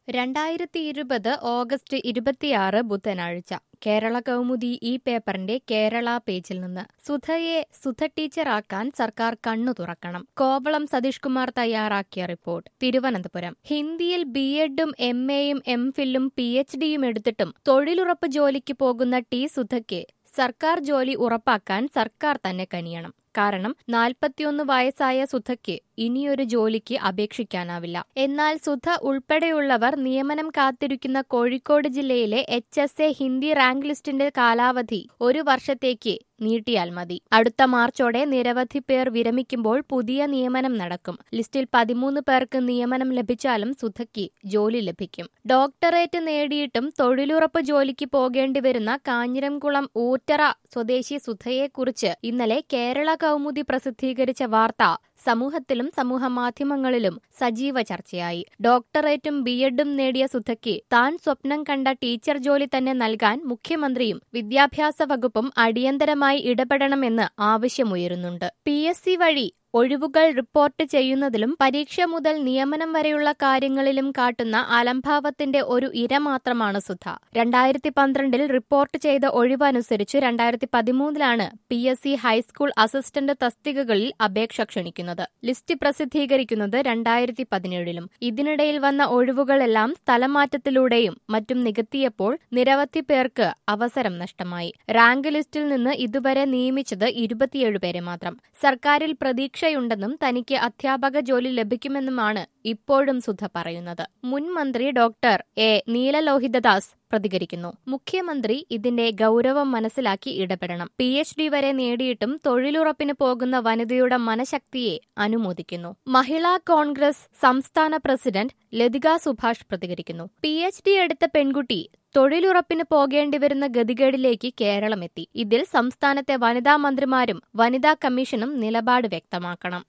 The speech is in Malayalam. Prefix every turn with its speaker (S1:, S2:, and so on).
S1: രണ്ടായിരത്തി ഇരുപത് ഓഗസ്റ്റ് ഇരുപത്തിയാറ് ബുധനാഴ്ച കേരള കൗമുദി ഈ പേപ്പറിന്റെ കേരള പേജിൽ നിന്ന് സുധയെ സുധ ടീച്ചറാക്കാൻ സർക്കാർ കണ്ണു തുറക്കണം കോവളം സതീഷ് കുമാർ തയ്യാറാക്കിയ റിപ്പോർട്ട് തിരുവനന്തപുരം ഹിന്ദിയിൽ ബി എഡും എം എയും എം ഫില്ലും പി എച്ച് ഡിയും എടുത്തിട്ടും തൊഴിലുറപ്പ് ജോലിക്ക് പോകുന്ന ടി സുധയ്ക്ക് സർക്കാർ ജോലി ഉറപ്പാക്കാൻ സർക്കാർ തന്നെ കനിയണം കാരണം നാൽപ്പത്തിയൊന്ന് വയസ്സായ സുധയ്ക്ക് ഇനിയൊരു ജോലിക്ക് അപേക്ഷിക്കാനാവില്ല എന്നാൽ സുധ ഉൾപ്പെടെയുള്ളവർ നിയമനം കാത്തിരിക്കുന്ന കോഴിക്കോട് ജില്ലയിലെ H S A Hindi rank ലിസ്റ്റിന്റെ കാലാവധി ഒരു വർഷത്തേക്ക് നീട്ടിയാൽ മതി അടുത്ത മാർച്ചോടെ നിരവധി പേർ വിരമിക്കുമ്പോൾ പുതിയ നിയമനം നടക്കും ലിസ്റ്റിൽ പതിമൂന്ന് പേർക്ക് നിയമനം ലഭിച്ചാലും സുധയ്ക്ക് ജോലി ലഭിക്കും ഡോക്ടറേറ്റ് നേടിയിട്ടും തൊഴിലുറപ്പ് ജോലിക്ക് പോകേണ്ടി വരുന്ന കാഞ്ഞിരംകുളം ഊറ്ററ സ്വദേശി സുധയെക്കുറിച്ച് ഇന്നലെ കേരള കൗമുദി പ്രസിദ്ധീകരിച്ച വാർത്ത സമൂഹത്തിലും സമൂഹ മാധ്യമങ്ങളിലും സജീവ ചർച്ചയായി ഡോക്ടറേറ്റും ബി എഡും നേടിയ സുധയ്ക്ക് താൻ സ്വപ്നം കണ്ട ടീച്ചർ ജോലി തന്നെ നൽകാൻ മുഖ്യമന്ത്രിയും വിദ്യാഭ്യാസ വകുപ്പും അടിയന്തരമായി ഇടപെടണമെന്ന് ആവശ്യമുയരുന്നുണ്ട് പി എസ് സി വഴി ഒഴിവുകൾ റിപ്പോർട്ട് ചെയ്യുന്നതിലും പരീക്ഷ മുതൽ നിയമനം വരെയുള്ള കാര്യങ്ങളിലും കാട്ടുന്ന അലംഭാവത്തിന്റെ ഒരു ഇര മാത്രമാണ് സുധ രണ്ടായിരത്തി പന്ത്രണ്ടിൽ റിപ്പോർട്ട് ചെയ്ത ഒഴിവനുസരിച്ച് രണ്ടായിരത്തി പതിമൂന്നിലാണ് P S C high school assistant തസ്തികകളിൽ അപേക്ഷ ക്ഷണിക്കുന്നത് ലിസ്റ്റ് പ്രസിദ്ധീകരിക്കുന്നത് രണ്ടായിരത്തി പതിനേഴിലും ഇതിനിടയിൽ വന്ന ഒഴിവുകളെല്ലാം സ്ഥലമാറ്റത്തിലൂടെയും മറ്റും നികത്തിയപ്പോൾ നിരവധി പേർക്ക് അവസരം നഷ്ടമായി റാങ്ക് ലിസ്റ്റിൽ നിന്ന് ഇതുവരെ നിയമിച്ചത് ഇരുപത്തിയേഴ് പേരെ മാത്രം സർക്കാരിൽ പ്രതീക്ഷ പ്രതീക്ഷയുണ്ടെന്നും തനിക്ക് അധ്യാപക ജോലി ലഭിക്കുമെന്നുമാണ് ഇപ്പോഴും സുധ പറയുന്നത് മുൻ മന്ത്രി ഡോക്ടർ എ നീലലോഹിതദാസ് പ്രതികരിക്കുന്നു മുഖ്യമന്ത്രി ഇതിന്റെ ഗൗരവം മനസ്സിലാക്കി ഇടപെടണം പി എച്ച് ഡി വരെ നേടിയിട്ടും തൊഴിലുറപ്പിന് പോകുന്ന വനിതയുടെ മനഃശക്തിയെ അനുമോദിക്കുന്നു മഹിളാ കോൺഗ്രസ് സംസ്ഥാന പ്രസിഡന്റ് ലതിക സുഭാഷ് പ്രതികരിക്കുന്നു പി എച്ച് ഡി എടുത്ത പെൺകുട്ടി തൊഴിലുറപ്പിന് പോകേണ്ടി വരുന്ന ഗതികേടിലേക്ക് കേരളമെത്തി ഇതിൽ സംസ്ഥാനത്തെ വനിതാ മന്ത്രിമാരും വനിതാ കമ്മീഷനും നിലപാട് വ്യക്തമാക്കണം